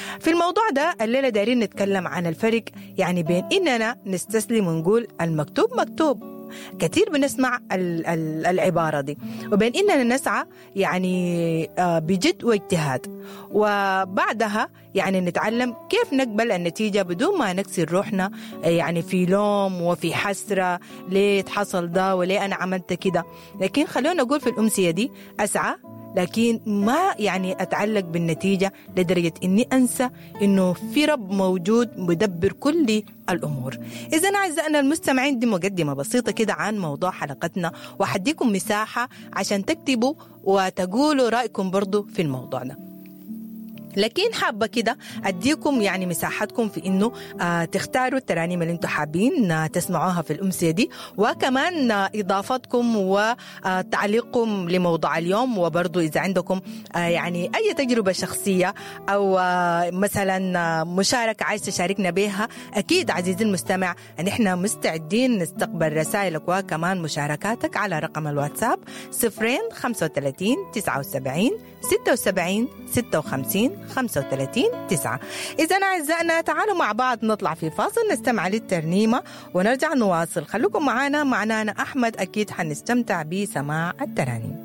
في الموضوع ده الليلة دايرين نتكلم عن الفرق يعني بين إننا نستسلم ونقول المكتوب مكتوب كثير بنسمع ال- ال- العبارة دي وبين إننا نسعى يعني آه، بجد واجتهاد وبعدها يعني نتعلم كيف نقبل النتيجة بدون ما نكسر روحنا آه، يعني في لوم وفي حسرة ليه حصل ده وليه أنا عملت كده لكن خلونا نقول في الأمسية دي أسعى لكن ما يعني أتعلق بالنتيجة لدرجة إني أنسى إنه في رب موجود مدبر كل الأمور إذا أعزائنا المستمعين دي مقدمة بسيطة كده عن موضوع حلقتنا وحديكم مساحة عشان تكتبوا وتقولوا رأيكم برضو في الموضوع ده لكن حابه كده اديكم يعني مساحتكم في انه آه تختاروا الترانيم اللي انتم حابين آه تسمعوها في الامسيه دي وكمان آه اضافتكم وتعليقكم لموضوع اليوم وبرضو اذا عندكم آه يعني اي تجربه شخصيه او آه مثلا آه مشاركه عايز تشاركنا بها اكيد عزيزي المستمع ان احنا مستعدين نستقبل رسائلك وكمان مشاركاتك على رقم الواتساب 0 35 79 76 56 35 9 إذا أعزائنا تعالوا مع بعض نطلع في فاصل نستمع للترنيمة ونرجع نواصل خليكم معنا معنانا أحمد أكيد حنستمتع بسماع الترانيم